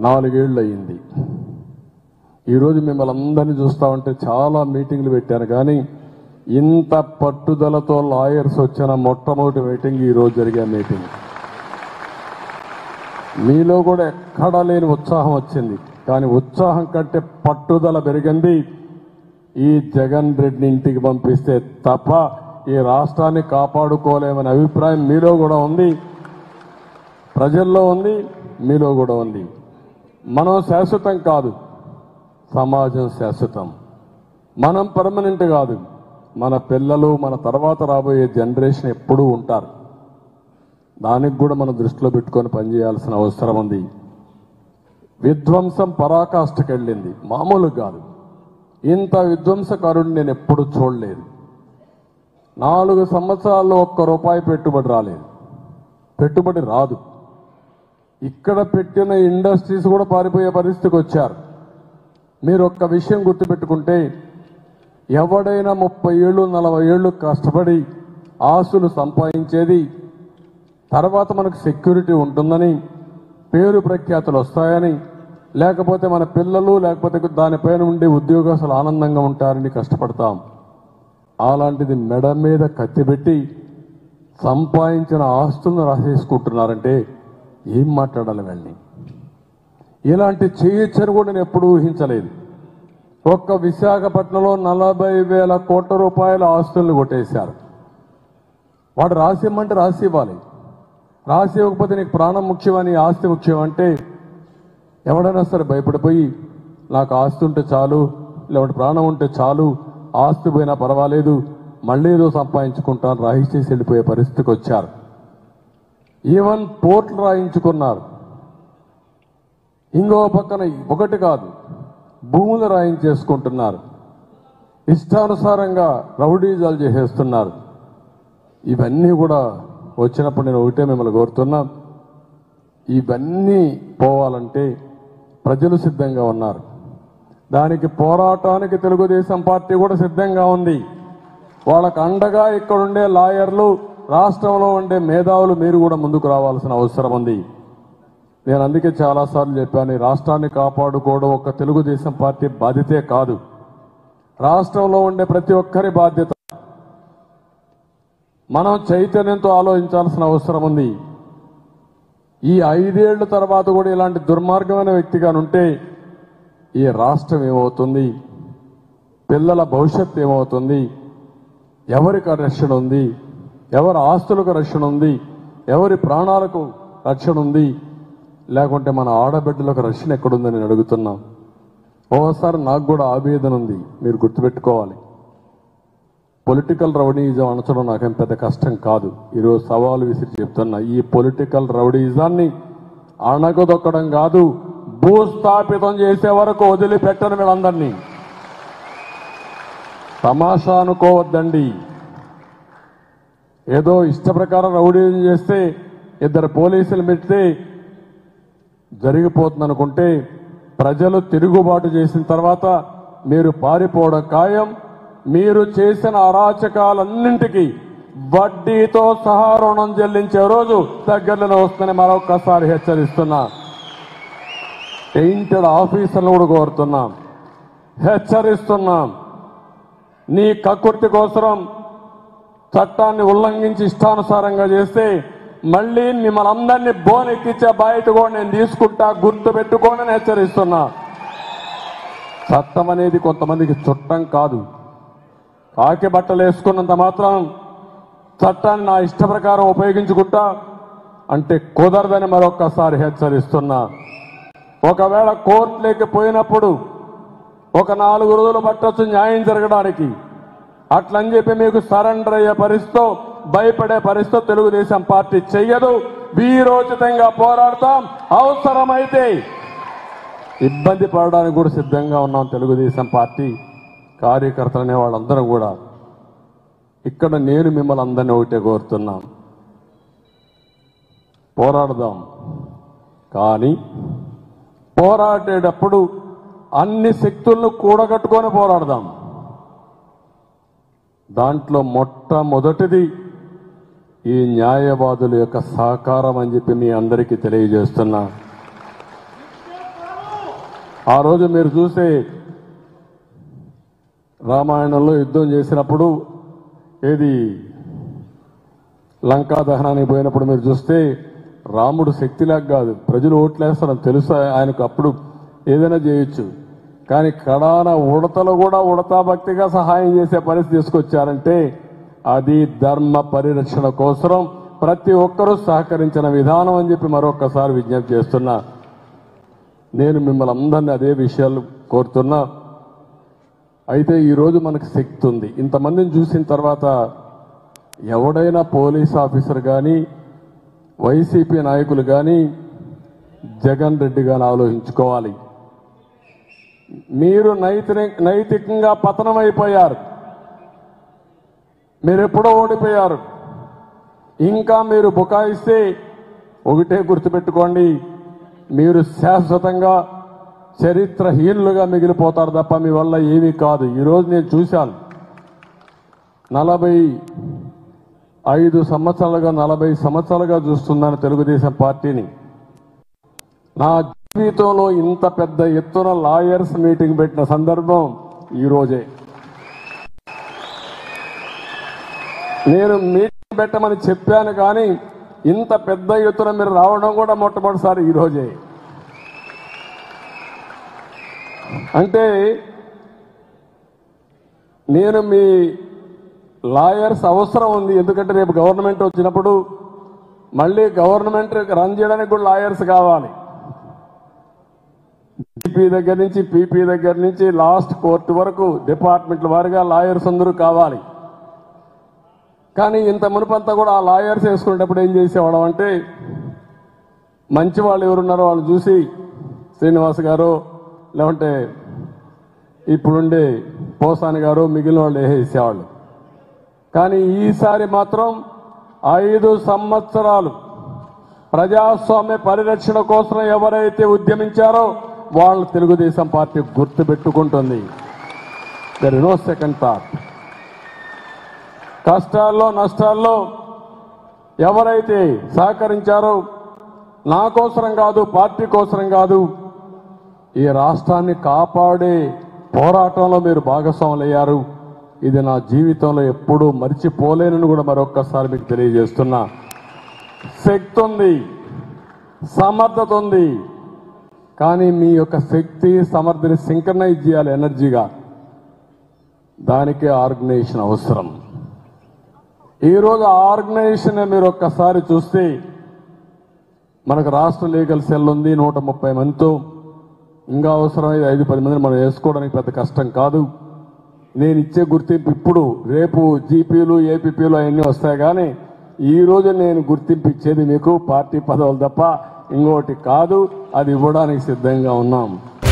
నాలుగేళ్లు అయింది ఈరోజు మిమ్మల్ని అందరినీ చూస్తా ఉంటే చాలా మీటింగ్లు పెట్టాను కానీ ఇంత పట్టుదలతో లాయర్స్ వచ్చిన మొట్టమొదటి మీటింగ్ ఈరోజు జరిగే మీటింగ్ మీలో కూడా ఎక్కడా లేని ఉత్సాహం వచ్చింది కానీ ఉత్సాహం కంటే పట్టుదల పెరిగింది ఈ జగన్ రెడ్డిని ఇంటికి పంపిస్తే తప్ప ఈ రాష్ట్రాన్ని కాపాడుకోలేమనే అభిప్రాయం మీలో కూడా ఉంది ప్రజల్లో ఉంది మీలో కూడా ఉంది మనం శాశ్వతం కాదు సమాజం శాశ్వతం మనం పర్మనెంట్ కాదు మన పిల్లలు మన తర్వాత రాబోయే జనరేషన్ ఎప్పుడూ ఉంటారు దానికి కూడా మనం దృష్టిలో పెట్టుకొని పనిచేయాల్సిన అవసరం ఉంది విధ్వంసం పరాకాష్ఠకి వెళ్ళింది మామూలు కాదు ఇంత విధ్వంసకారుడిని నేను ఎప్పుడు చూడలేదు నాలుగు సంవత్సరాల్లో ఒక్క రూపాయి పెట్టుబడి రాలేదు పెట్టుబడి రాదు ఇక్కడ పెట్టిన ఇండస్ట్రీస్ కూడా పారిపోయే పరిస్థితికి వచ్చారు మీరు ఒక్క విషయం గుర్తుపెట్టుకుంటే ఎవడైనా ముప్పై ఏళ్ళు నలభై ఏళ్ళు కష్టపడి ఆస్తులు సంపాదించేది తర్వాత మనకు సెక్యూరిటీ ఉంటుందని పేరు ప్రఖ్యాతులు వస్తాయని లేకపోతే మన పిల్లలు లేకపోతే దానిపైన ఉండే ఉద్యోగస్తులు ఆనందంగా ఉంటారని కష్టపడతాం అలాంటిది మెడ మీద కత్తి పెట్టి సంపాదించిన ఆస్తులను రాసేసుకుంటున్నారంటే ఏం మాట్లాడాలి వెళ్ళి ఇలాంటి చేయొచ్చని కూడా నేను ఎప్పుడూ ఊహించలేదు ఒక్క విశాఖపట్నంలో నలభై వేల కోట్ల రూపాయల ఆస్తులను కొట్టేశారు వాడు రాసి ఇమ్మంటే రాసి ఇవ్వాలి రాసి ఇవ్వకపోతే నీకు ప్రాణం ముఖ్యమని ఆస్తి ముఖ్యం అంటే ఎవడైనా సరే భయపడిపోయి నాకు ఆస్తి ఉంటే చాలు లేకపోతే ప్రాణం ఉంటే చాలు ఆస్తి పోయినా పర్వాలేదు మళ్ళీ ఏదో సంపాదించుకుంటాను రాయించేసి వెళ్ళిపోయే పరిస్థితికి వచ్చారు ఈవెన్ పోర్ట్లు రాయించుకున్నారు ఇంకో పక్కన ఒకటి కాదు భూములు రాయించేసుకుంటున్నారు ఇష్టానుసారంగా రౌడీజాలు చేసేస్తున్నారు ఇవన్నీ కూడా వచ్చినప్పుడు నేను ఒకటే మిమ్మల్ని కోరుతున్నా ఇవన్నీ పోవాలంటే ప్రజలు సిద్ధంగా ఉన్నారు దానికి పోరాటానికి తెలుగుదేశం పార్టీ కూడా సిద్ధంగా ఉంది వాళ్ళకు అండగా ఇక్కడుండే లాయర్లు రాష్ట్రంలో ఉండే మేధావులు మీరు కూడా ముందుకు రావాల్సిన అవసరం ఉంది నేను అందుకే చాలాసార్లు చెప్పాను ఈ రాష్ట్రాన్ని కాపాడుకోవడం ఒక తెలుగుదేశం పార్టీ బాధ్యతే కాదు రాష్ట్రంలో ఉండే ప్రతి ఒక్కరి బాధ్యత మనం చైతన్యంతో ఆలోచించాల్సిన అవసరం ఉంది ఈ ఐదేళ్ల తర్వాత కూడా ఇలాంటి దుర్మార్గమైన వ్యక్తిగా ఉంటే ఈ రాష్ట్రం ఏమవుతుంది పిల్లల భవిష్యత్తు ఏమవుతుంది ఎవరికి రక్షణ ఉంది ఎవరి ఆస్తులకు రక్షణ ఉంది ఎవరి ప్రాణాలకు రక్షణ ఉంది లేకుంటే మన ఆడబిడ్డలకు రక్షణ ఎక్కడుందని నేను అడుగుతున్నాం ఓసారి నాకు కూడా ఆవేదన ఉంది మీరు గుర్తుపెట్టుకోవాలి పొలిటికల్ రౌడీయిజం అణచడం నాకేం పెద్ద కష్టం కాదు ఈరోజు సవాలు విసిరి చెప్తున్నా ఈ పొలిటికల్ రౌడీయిజాన్ని అణగదొక్కడం కాదు భూస్థాపితం చేసే వరకు వదిలిపెట్టను వీళ్ళందరినీ తమాషా అనుకోవద్దండి ఏదో ఇష్ట ప్రకారం రౌడీజం చేస్తే ఇద్దరు పోలీసులు పెడితే జరిగిపోతుంది అనుకుంటే ప్రజలు తిరుగుబాటు చేసిన తర్వాత మీరు పారిపోవడం ఖాయం మీరు చేసిన అరాచకాలన్నింటికి వడ్డీతో సహా రుణం చెల్లించే రోజు దగ్గరలో వస్తుందని మరొక్కసారి హెచ్చరిస్తున్నా పెయింటెడ్ ఆఫీసర్లు కూడా కోరుతున్నాం హెచ్చరిస్తున్నాం నీ కక్కుర్తి కోసరం చట్టాన్ని ఉల్లంఘించి ఇష్టానుసారంగా చేస్తే మళ్ళీ మిమ్మల్ని అందరినీ బోనెక్కించే బాధ్యత కూడా నేను తీసుకుంటా గుర్తు పెట్టుకోండి అని హెచ్చరిస్తున్నా చట్టం అనేది కొంతమందికి చుట్టం కాదు కాకి బట్టలు వేసుకున్నంత మాత్రం చట్టాన్ని నా ఇష్ట ప్రకారం ఉపయోగించుకుంటా అంటే కుదరదని మరొక్కసారి హెచ్చరిస్తున్నా ఒకవేళ కోర్టులోకి పోయినప్పుడు ఒక నాలుగు రోజులు పట్టొచ్చు న్యాయం జరగడానికి అట్లని చెప్పి మీకు సరెండర్ అయ్యే పరిస్థితితో భయపడే పరిస్థితి తెలుగుదేశం పార్టీ చెయ్యదు వీరోచితంగా పోరాడతాం అవసరమైతే ఇబ్బంది పడడానికి కూడా సిద్ధంగా ఉన్నాం తెలుగుదేశం పార్టీ కార్యకర్తలు అనే వాళ్ళందరూ కూడా ఇక్కడ నేను మిమ్మల్ని అందరినీ ఒకటే కోరుతున్నాం పోరాడదాం కానీ పోరాడేటప్పుడు అన్ని శక్తులను కూడగట్టుకొని పోరాడదాం దాంట్లో మొట్టమొదటిది ఈ న్యాయవాదుల యొక్క సహకారం అని చెప్పి మీ అందరికీ తెలియజేస్తున్నా ఆ రోజు మీరు చూస్తే రామాయణంలో యుద్ధం చేసినప్పుడు ఏది లంకా దహనానికి పోయినప్పుడు మీరు చూస్తే రాముడు శక్తిలాగా కాదు ప్రజలు ఓట్లేస్తారని తెలుసు ఆయనకు అప్పుడు ఏదైనా చేయొచ్చు కానీ కడాన ఉడతలు కూడా ఉడతా భక్తిగా సహాయం చేసే పరిస్థితి తీసుకొచ్చారంటే అది ధర్మ పరిరక్షణ కోసం ప్రతి ఒక్కరూ సహకరించిన విధానం అని చెప్పి మరొకసారి విజ్ఞప్తి చేస్తున్నా నేను మిమ్మల్ని అందరినీ అదే విషయాలు కోరుతున్నా అయితే ఈరోజు మనకు శక్తి ఉంది ఇంతమందిని చూసిన తర్వాత ఎవడైనా పోలీస్ ఆఫీసర్ కానీ వైసీపీ నాయకులు కానీ జగన్ రెడ్డి గాని ఆలోచించుకోవాలి మీరు నైతిక నైతికంగా పతనమైపోయారు మీరు ఎప్పుడో ఓడిపోయారు ఇంకా మీరు బుకాయిస్తే ఒకటే గుర్తుపెట్టుకోండి మీరు శాశ్వతంగా చరిత్రహీనులుగా మిగిలిపోతారు తప్ప మీ వల్ల ఏమీ కాదు ఈరోజు నేను చూశాను నలభై ఐదు సంవత్సరాలుగా నలభై సంవత్సరాలుగా చూస్తున్నాను తెలుగుదేశం పార్టీని నా జీవితంలో ఇంత పెద్ద ఎత్తున లాయర్స్ మీటింగ్ పెట్టిన సందర్భం ఈ రోజే నేను మీటింగ్ పెట్టమని చెప్పాను కానీ ఇంత పెద్ద ఎత్తున మీరు రావడం కూడా మొట్టమొదటిసారి ఈ రోజే అంటే నేను మీ లాయర్స్ అవసరం ఉంది ఎందుకంటే రేపు గవర్నమెంట్ వచ్చినప్పుడు మళ్ళీ గవర్నమెంట్ రన్ చేయడానికి కూడా లాయర్స్ కావాలి డిపి దగ్గర నుంచి పీపీ దగ్గర నుంచి లాస్ట్ కోర్టు వరకు డిపార్ట్మెంట్ల వారిగా లాయర్స్ అందరూ కావాలి కానీ ఇంత మునుపంతా కూడా ఆ లాయర్స్ వేసుకునేటప్పుడు ఏం చేసేవాళ్ళం అంటే మంచి వాళ్ళు ఎవరున్నారో వాళ్ళు చూసి శ్రీనివాస్ గారు లేకుంటే ఇప్పుడుండే పోసాని గారు మిగిలిన వాళ్ళు వేసేవాళ్ళు కానీ ఈసారి మాత్రం ఐదు సంవత్సరాలు ప్రజాస్వామ్య పరిరక్షణ కోసం ఎవరైతే ఉద్యమించారో వాళ్ళు తెలుగుదేశం పార్టీ గుర్తు పెట్టుకుంటుంది దర్ నో సెకండ్ థాట్ కష్టాల్లో నష్టాల్లో ఎవరైతే సహకరించారో నా కోసరం కాదు పార్టీ కోసరం కాదు ఈ రాష్ట్రాన్ని కాపాడే పోరాటంలో మీరు భాగస్వాములయ్యారు ఇది నా జీవితంలో ఎప్పుడూ మర్చిపోలేనని కూడా మరొక్కసారి మీకు తెలియజేస్తున్నా శక్తి ఉంది సమర్థత ఉంది కానీ మీ యొక్క శక్తి సమర్థని సింక్రనైజ్ చేయాలి ఎనర్జీగా దానికే ఆర్గనైజేషన్ అవసరం ఈరోజు ఆ ఆర్గనైజేషన్ మీరు ఒక్కసారి చూస్తే మనకు రాష్ట్ర లీగల్ సెల్ ఉంది నూట ముప్పై మందితో ఇంకా అవసరమైతే ఐదు పది మందిని మనం వేసుకోవడానికి పెద్ద కష్టం కాదు నేను ఇచ్చే గుర్తింపు ఇప్పుడు రేపు జీపీలు ఏపీపీలు అవన్నీ వస్తాయి కానీ ఈ రోజు నేను గుర్తింపు ఇచ్చేది మీకు పార్టీ పదవులు తప్ప ఇంకోటి కాదు అది ఇవ్వడానికి సిద్ధంగా ఉన్నాం